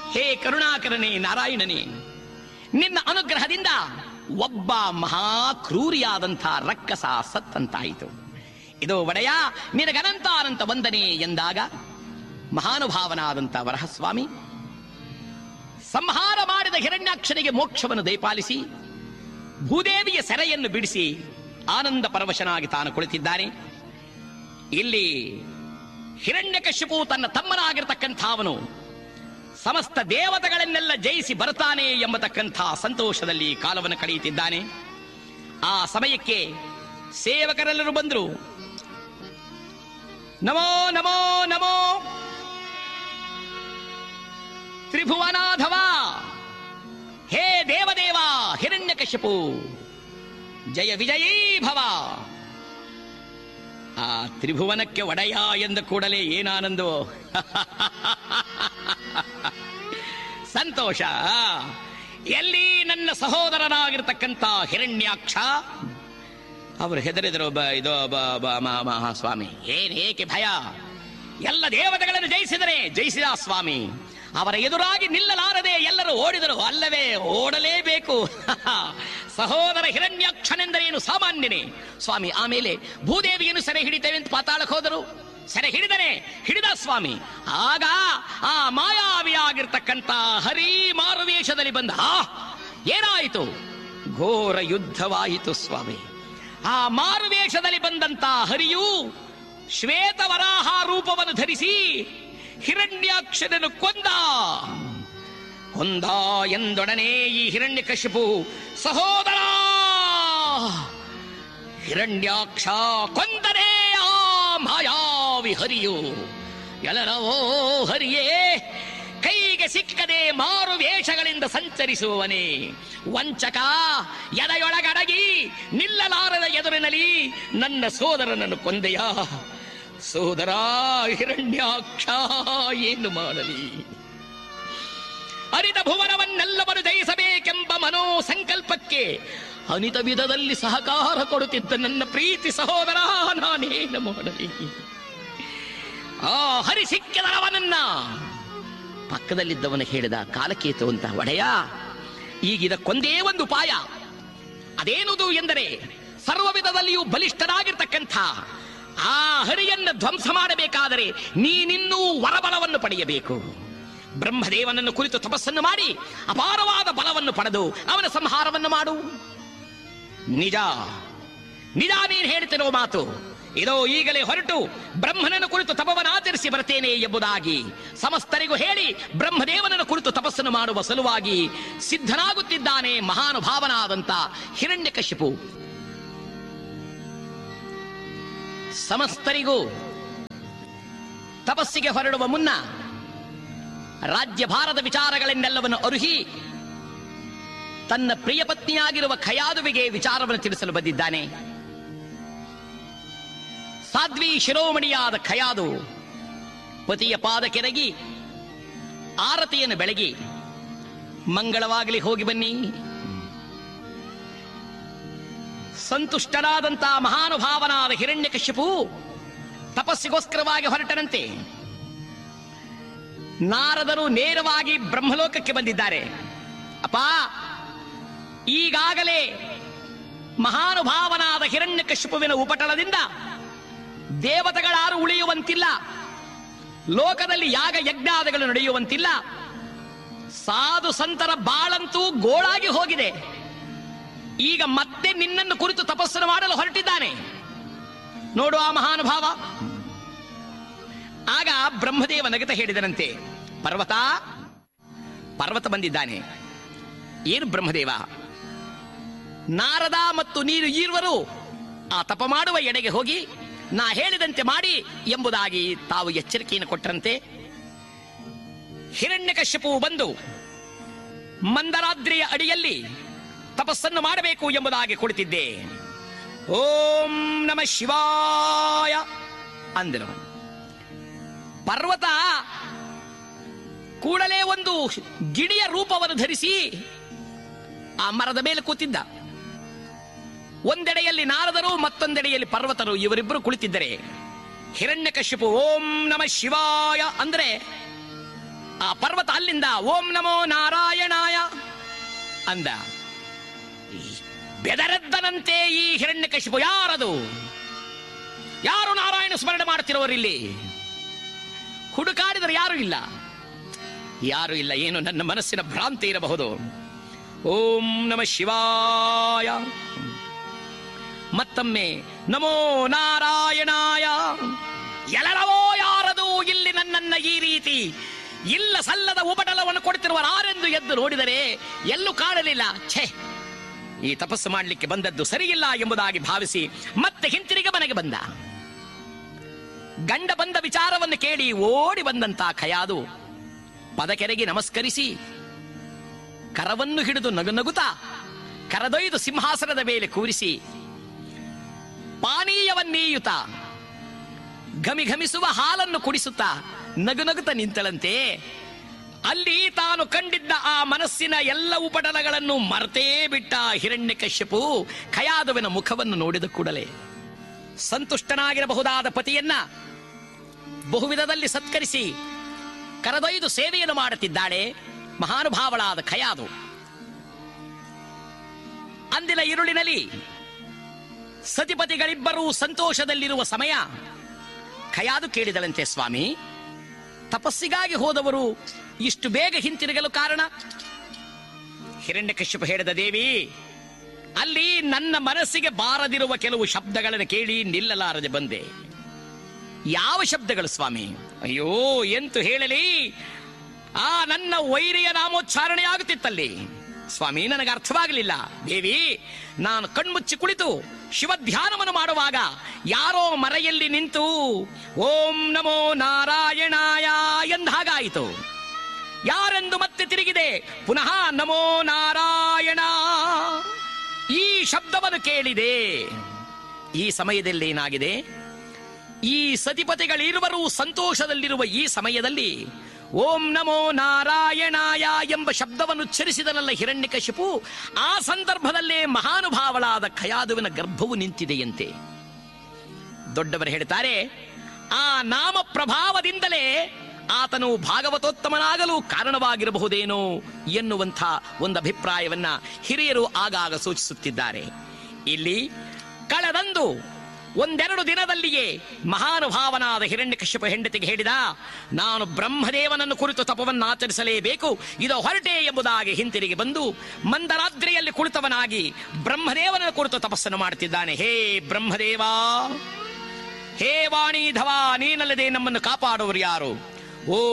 ಹೇ ಕರುಣಾಕರನೇ ನಾರಾಯಣನೇ ನಿನ್ನ ಅನುಗ್ರಹದಿಂದ ಒಬ್ಬ ಮಹಾ ಕ್ರೂರಿಯಾದಂಥ ರಕ್ಕಸ ಸತ್ತಂತಾಯಿತು ಇದು ಒಡೆಯ ನಿನಗನಂತಾನಂತ ವಂದನೆ ಎಂದಾಗ ಮಹಾನುಭಾವನಾದಂಥ ವರಹಸ್ವಾಮಿ ಸಂಹಾರ ಮಾಡಿದ ಹಿರಣ್ಯಾಕ್ಷನಿಗೆ ಮೋಕ್ಷವನ್ನು ದಯಪಾಲಿಸಿ ಭೂದೇವಿಯ ಸೆರೆಯನ್ನು ಬಿಡಿಸಿ ಆನಂದ ಪರವಶನಾಗಿ ತಾನು ಕುಳಿತಿದ್ದಾನೆ ಇಲ್ಲಿ ಹಿರಣ್ಯಕಶಿಪು ತನ್ನ ತಮ್ಮನಾಗಿರ್ತಕ್ಕಂಥ ಅವನು ಸಮಸ್ತ ದೇವತೆಗಳನ್ನೆಲ್ಲ ಜಯಿಸಿ ಬರ್ತಾನೆ ಎಂಬತಕ್ಕಂಥ ಸಂತೋಷದಲ್ಲಿ ಕಾಲವನ್ನು ಕಳೆಯುತ್ತಿದ್ದಾನೆ ಆ ಸಮಯಕ್ಕೆ ಸೇವಕರೆಲ್ಲರೂ ಬಂದರು ನಮೋ ನಮೋ ನಮೋ ತ್ರಿಭುವನಾಧವ ಹೇ ದೇವದೇವ ಹಿರಣ್ಯಕಶಿಪು ಜಯ ವಿಜಯೀ ಭವ ಆ ತ್ರಿಭುವನಕ್ಕೆ ಒಡೆಯ ಎಂದ ಕೂಡಲೇ ಏನಾನಂದವೋ ಸಂತೋಷ ಎಲ್ಲಿ ನನ್ನ ಸಹೋದರನಾಗಿರ್ತಕ್ಕಂಥ ಹಿರಣ್ಯಾಕ್ಷ ಅವರು ಹೆದರಿದರು ಬ ಇದು ಬ ಬ ಮ- ಮ- ಸ್ವಾಮಿ ಏನ್ ಏಕೆ ಭಯ ಎಲ್ಲ ದೇವತೆಗಳನ್ನು ಜಯಿಸಿದರೆ ಜಯಿಸಿದ ಸ್ವಾಮಿ ಅವರ ಎದುರಾಗಿ ನಿಲ್ಲಲಾರದೆ ಎಲ್ಲರೂ ಓಡಿದರು ಅಲ್ಲವೇ ಓಡಲೇಬೇಕು ಸಹೋದರ ಹಿರಣ್ಯಾಕ್ಷನೆಂದರೇನು ಸಾಮಾನ್ಯನೇ ಸ್ವಾಮಿ ಆಮೇಲೆ ಭೂದೇವಿಯನ್ನು ಸೆರೆ ಹಿಡಿತೇವೆ ಅಂತ ಪಾತಾಳಕ್ಕೆ ಹೋದರು ಸೆರೆ ಹಿಡಿದನೆ ಹಿಡಿದ ಸ್ವಾಮಿ ಆಗ ಆ ಮಾಯಾವಿಯಾಗಿರ್ತಕ್ಕಂಥ ಹರಿ ಮಾರುವೇಷದಲ್ಲಿ ಬಂದ ಆ, ಏನಾಯಿತು ಘೋರ ಯುದ್ಧವಾಯಿತು ಸ್ವಾಮಿ ಆ ಮಾರುವೇಷದಲ್ಲಿ ಬಂದಂತ ಹರಿಯು ಶ್ವೇತವರಾಹ ರೂಪವನ್ನು ಧರಿಸಿ ಹಿರಣ್ಯಾಕ್ಷರನ್ನು ಕೊಂದ ಕೊಂದ ಎಂದೊಡನೆ ಈ ಹಿರಣ್ಯಕಶಿಪು ಸಹೋದರ ಹಿರಣ್ಯಾಕ್ಷ ಕೊಂದನೇ ಆ ಮಾಯಾವಿ ಹರಿಯು ಎಲ್ಲರವೋ ಹರಿಯೇ ಕೈಗೆ ಸಿಕ್ಕದೆ ಮಾರು ವೇಷಗಳಿಂದ ಸಂಚರಿಸುವವನೇ ವಂಚಕ ಎದೆಯೊಳಗಡಗಿ ನಿಲ್ಲಲಾರದ ಎದುರಿನಲ್ಲಿ ನನ್ನ ಸೋದರನನ್ನು ಕೊಂದೆಯ ಸೋದರ ಹಿರಣ್ಯಾಕ್ಷ ಏನು ಮಾಡಲಿ ಅರಿತ ಭುವನವನ್ನೆಲ್ಲವನ್ನು ಜಯಿಸಬೇಕೆಂಬ ಮನೋ ಸಂಕಲ್ಪಕ್ಕೆ ಅನಿತ ವಿಧದಲ್ಲಿ ಸಹಕಾರ ಕೊಡುತ್ತಿದ್ದ ನನ್ನ ಪ್ರೀತಿ ಸಹೋದರ ನಾನೇನು ಮಾಡಲಿ ಆ ಹರಿ ಸಿಕ್ಕಿದರವನನ್ನ ಪಕ್ಕದಲ್ಲಿದ್ದವನು ಹೇಳಿದ ಕಾಲಕೇತು ಅಂತ ಒಡೆಯ ಈಗ ಇದಕ್ಕೊಂದೇ ಒಂದು ಉಪಾಯ ಅದೇನುದು ಎಂದರೆ ಸರ್ವ ವಿಧದಲ್ಲಿಯೂ ಬಲಿಷ್ಠರಾಗಿರ್ತಕ್ಕಂಥ ಆ ಹರಿಯನ್ನು ಧ್ವಂಸ ಮಾಡಬೇಕಾದರೆ ನೀನಿನ್ನೂ ವರಬಲವನ್ನು ಪಡೆಯಬೇಕು ಬ್ರಹ್ಮದೇವನನ್ನು ಕುರಿತು ತಪಸ್ಸನ್ನು ಮಾಡಿ ಅಪಾರವಾದ ಬಲವನ್ನು ಪಡೆದು ಅವನ ಸಂಹಾರವನ್ನು ಮಾಡು ನಿಜ ನಿಜ ನೀನು ಹೇಳ್ತಿರೋ ಮಾತು ಇದೋ ಈಗಲೇ ಹೊರಟು ಬ್ರಹ್ಮನನ್ನು ಕುರಿತು ತಪವನ್ನಾಚರಿಸಿ ಬರ್ತೇನೆ ಎಂಬುದಾಗಿ ಸಮಸ್ತರಿಗೂ ಹೇಳಿ ಬ್ರಹ್ಮದೇವನನ್ನು ಕುರಿತು ತಪಸ್ಸನ್ನು ಮಾಡುವ ಸಲುವಾಗಿ ಸಿದ್ಧನಾಗುತ್ತಿದ್ದಾನೆ ಮಹಾನುಭಾವನಾದಂತ ಹಿರಣ್ಯಕಶಿಪು ಸಮಸ್ತರಿಗೂ ತಪಸ್ಸಿಗೆ ಹೊರಡುವ ಮುನ್ನ ರಾಜ್ಯಭಾರದ ವಿಚಾರಗಳನ್ನೆಲ್ಲವನ್ನು ಅರುಹಿ ತನ್ನ ಪ್ರಿಯ ಪತ್ನಿಯಾಗಿರುವ ಖಯಾದುವಿಗೆ ವಿಚಾರವನ್ನು ತಿಳಿಸಲು ಬಂದಿದ್ದಾನೆ ಸಾಧ್ವಿ ಶಿರೋಮಣಿಯಾದ ಖಯಾದು ಪತಿಯ ಪಾದ ಕೆರಗಿ ಆರತಿಯನ್ನು ಬೆಳಗಿ ಮಂಗಳವಾಗಲಿ ಹೋಗಿ ಬನ್ನಿ ಸಂತುಷ್ಟನಾದಂತ ಮಹಾನುಭಾವನಾದ ಹಿರಣ್ಯಕಶ್ಯಪು ತಪಸ್ಸಿಗೋಸ್ಕರವಾಗಿ ಹೊರಟನಂತೆ ನಾರದರು ನೇರವಾಗಿ ಬ್ರಹ್ಮಲೋಕಕ್ಕೆ ಬಂದಿದ್ದಾರೆ ಅಪ್ಪ ಈಗಾಗಲೇ ಮಹಾನುಭಾವನಾದ ಹಿರಣ್ಯಕಶ್ಯಪುವಿನ ಉಪಟಳದಿಂದ ದೇವತೆಗಳಾರು ಉಳಿಯುವಂತಿಲ್ಲ ಲೋಕದಲ್ಲಿ ಯಾಗ ಯಜ್ಞಾದಗಳು ನಡೆಯುವಂತಿಲ್ಲ ಸಾಧು ಸಂತರ ಬಾಳಂತೂ ಗೋಳಾಗಿ ಹೋಗಿದೆ ಈಗ ಮತ್ತೆ ನಿನ್ನನ್ನು ಕುರಿತು ತಪಸ್ಸನ್ನು ಮಾಡಲು ಹೊರಟಿದ್ದಾನೆ ನೋಡು ಆ ಮಹಾನುಭಾವ ಆಗ ಬ್ರಹ್ಮದೇವ ನಗತ ಹೇಳಿದನಂತೆ ಪರ್ವತ ಪರ್ವತ ಬಂದಿದ್ದಾನೆ ಏನು ಬ್ರಹ್ಮದೇವ ನಾರದ ಮತ್ತು ನೀರು ಈರ್ವರು ಆ ತಪ ಮಾಡುವ ಎಡೆಗೆ ಹೋಗಿ ನಾ ಹೇಳಿದಂತೆ ಮಾಡಿ ಎಂಬುದಾಗಿ ತಾವು ಎಚ್ಚರಿಕೆಯನ್ನು ಕೊಟ್ಟರಂತೆ ಹಿರಣ್ಯಕಶ್ಯಪು ಬಂದು ಮಂದರಾದ್ರಿಯ ಅಡಿಯಲ್ಲಿ ತಪಸ್ಸನ್ನು ಮಾಡಬೇಕು ಎಂಬುದಾಗಿ ಕುಳಿತಿದ್ದೆ ಓಂ ನಮ ಶಿವಾಯ ಅಂದರು ಪರ್ವತ ಕೂಡಲೇ ಒಂದು ಗಿಡಿಯ ರೂಪವನ್ನು ಧರಿಸಿ ಆ ಮರದ ಮೇಲೆ ಕೂತಿದ್ದ ಒಂದೆಡೆಯಲ್ಲಿ ನಾರದರು ಮತ್ತೊಂದೆಡೆಯಲ್ಲಿ ಪರ್ವತರು ಇವರಿಬ್ಬರು ಕುಳಿತಿದ್ದರೆ ಹಿರಣ್ಯಕಶ್ಯಪು ಓಂ ನಮ ಶಿವಾಯ ಅಂದ್ರೆ ಆ ಪರ್ವತ ಅಲ್ಲಿಂದ ಓಂ ನಮೋ ನಾರಾಯಣಾಯ ಅಂದ ಈ ಬೆದರೆದ್ದನಂತೆ ಈ ಹಿರಣ್ಯಕಶಿಪು ಯಾರದು ಯಾರು ನಾರಾಯಣ ಸ್ಮರಣೆ ಮಾಡ್ತಿರೋರಿಲ್ಲಿ ಹುಡುಕಾಡಿದರೆ ಯಾರು ಇಲ್ಲ ಯಾರು ಇಲ್ಲ ಏನು ನನ್ನ ಮನಸ್ಸಿನ ಭ್ರಾಂತಿ ಇರಬಹುದು ಓಂ ನಮ ಶಿವಾಯ ಮತ್ತೊಮ್ಮೆ ನಮೋ ನಾರಾಯಣಾಯ ಎಲ್ಲರವೋ ಯಾರದು ಇಲ್ಲಿ ನನ್ನನ್ನ ಈ ರೀತಿ ಇಲ್ಲ ಸಲ್ಲದ ಉಪಟಳವನ್ನು ಕೊಡ್ತಿರುವರಾರೆಂದು ಎದ್ದು ನೋಡಿದರೆ ಎಲ್ಲೂ ಕಾಣಲಿಲ್ಲ ಛೇ ಈ ತಪಸ್ಸು ಮಾಡಲಿಕ್ಕೆ ಬಂದದ್ದು ಸರಿಯಿಲ್ಲ ಎಂಬುದಾಗಿ ಭಾವಿಸಿ ಮತ್ತೆ ಹಿಂತಿರುಗಿ ಮನೆಗೆ ಬಂದ ಗಂಡ ಬಂದ ವಿಚಾರವನ್ನು ಕೇಳಿ ಓಡಿ ಬಂದಂತ ಖಯಾದು ಪದಕೆರೆಗೆ ನಮಸ್ಕರಿಸಿ ಕರವನ್ನು ಹಿಡಿದು ನಗು ನಗುತ್ತಾ ಕರದೊಯ್ದು ಸಿಂಹಾಸನದ ಮೇಲೆ ಕೂರಿಸಿ ಪಾನೀಯವನ್ನೀಯುತ್ತ ಘಮಿಘಮಿಸುವ ಹಾಲನ್ನು ಕುಡಿಸುತ್ತಾ ನಗು ನಗುತ್ತ ನಿಂತಳಂತೆ ಅಲ್ಲಿ ತಾನು ಕಂಡಿದ್ದ ಆ ಮನಸ್ಸಿನ ಎಲ್ಲ ಉಪಟಳಗಳನ್ನು ಮರ್ತೇ ಬಿಟ್ಟ ಹಿರಣ್ಯಕಶ್ಯಪು ಖಯಾದುವಿನ ಮುಖವನ್ನು ನೋಡಿದ ಕೂಡಲೇ ಸಂತುಷ್ಟನಾಗಿರಬಹುದಾದ ಪತಿಯನ್ನ ಬಹುವಿಧದಲ್ಲಿ ಸತ್ಕರಿಸಿ ಕರೆದೊಯ್ದು ಸೇವೆಯನ್ನು ಮಾಡುತ್ತಿದ್ದಾಳೆ ಮಹಾನುಭಾವಳಾದ ಖಯಾದು ಅಂದಿನ ಇರುಳಿನಲ್ಲಿ ಸತಿಪತಿಗಳಿಬ್ಬರೂ ಸಂತೋಷದಲ್ಲಿರುವ ಸಮಯ ಖಯಾದು ಕೇಳಿದಳಂತೆ ಸ್ವಾಮಿ ತಪಸ್ಸಿಗಾಗಿ ಹೋದವರು ಇಷ್ಟು ಬೇಗ ಹಿಂತಿರುಗಲು ಕಾರಣ ಹಿರಣ್ಯಕಶ್ಯಪ ಹೇಳಿದ ದೇವಿ ಅಲ್ಲಿ ನನ್ನ ಮನಸ್ಸಿಗೆ ಬಾರದಿರುವ ಕೆಲವು ಶಬ್ದಗಳನ್ನು ಕೇಳಿ ನಿಲ್ಲಲಾರದೆ ಬಂದೆ ಯಾವ ಶಬ್ದಗಳು ಸ್ವಾಮಿ ಅಯ್ಯೋ ಎಂತು ಹೇಳಲಿ ಆ ನನ್ನ ವೈರಿಯ ನಾಮೋಚ್ಚಾರಣೆ ಆಗುತ್ತಿತ್ತಲ್ಲಿ ಸ್ವಾಮಿ ನನಗೆ ಅರ್ಥವಾಗಲಿಲ್ಲ ದೇವಿ ನಾನು ಕಣ್ಮುಚ್ಚಿ ಕುಳಿತು ಶಿವಧ್ಯಾನವನ್ನು ಮಾಡುವಾಗ ಯಾರೋ ಮರೆಯಲ್ಲಿ ನಿಂತು ಓಂ ನಮೋ ನಾರಾಯಣಾಯ ಎಂದ ಹಾಗಾಯಿತು ಯಾರೆಂದು ಮತ್ತೆ ತಿರುಗಿದೆ ಪುನಃ ನಮೋ ನಾರಾಯಣ ಈ ಶಬ್ದವನ್ನು ಕೇಳಿದೆ ಈ ಸಮಯದಲ್ಲಿ ಏನಾಗಿದೆ ಈ ಸತಿಪತಿಗಳಿರುವರು ಸಂತೋಷದಲ್ಲಿರುವ ಈ ಸಮಯದಲ್ಲಿ ಓಂ ನಮೋ ನಾರಾಯಣಾಯ ಎಂಬ ಶಬ್ದವನ್ನು ಉಚ್ಚರಿಸಿದನಲ್ಲ ಹಿರಣ್ಯಕಶಿಪು ಆ ಸಂದರ್ಭದಲ್ಲೇ ಮಹಾನುಭಾವಳಾದ ಖಯಾದುವಿನ ಗರ್ಭವು ನಿಂತಿದೆಯಂತೆ ದೊಡ್ಡವರು ಹೇಳ್ತಾರೆ ಆ ನಾಮ ಪ್ರಭಾವದಿಂದಲೇ ಆತನು ಭಾಗವತೋತ್ತಮನಾಗಲು ಕಾರಣವಾಗಿರಬಹುದೇನೋ ಎನ್ನುವಂಥ ಒಂದು ಅಭಿಪ್ರಾಯವನ್ನ ಹಿರಿಯರು ಆಗಾಗ ಸೂಚಿಸುತ್ತಿದ್ದಾರೆ ಇಲ್ಲಿ ಕಳೆದಂದು ಒಂದೆರಡು ದಿನದಲ್ಲಿಯೇ ಮಹಾನುಭಾವನಾದ ಹಿರಣ್ಯಕಶ್ಯಪ ಹೆಂಡತಿಗೆ ಹೇಳಿದ ನಾನು ಬ್ರಹ್ಮದೇವನನ್ನು ಕುರಿತು ತಪವನ್ನು ಆಚರಿಸಲೇಬೇಕು ಇದು ಹೊರಟೆ ಎಂಬುದಾಗಿ ಹಿಂತಿರುಗಿ ಬಂದು ಮಂದರಾದ್ರಿಯಲ್ಲಿ ಕುಳಿತವನಾಗಿ ಬ್ರಹ್ಮದೇವನ ಕುರಿತು ತಪಸ್ಸನ್ನು ಮಾಡುತ್ತಿದ್ದಾನೆ ಹೇ ಬ್ರಹ್ಮದೇವ ಹೇ ವಾಣಿಧವ ನೀನಲ್ಲದೆ ನಮ್ಮನ್ನು ಕಾಪಾಡುವರು ಯಾರು ಓ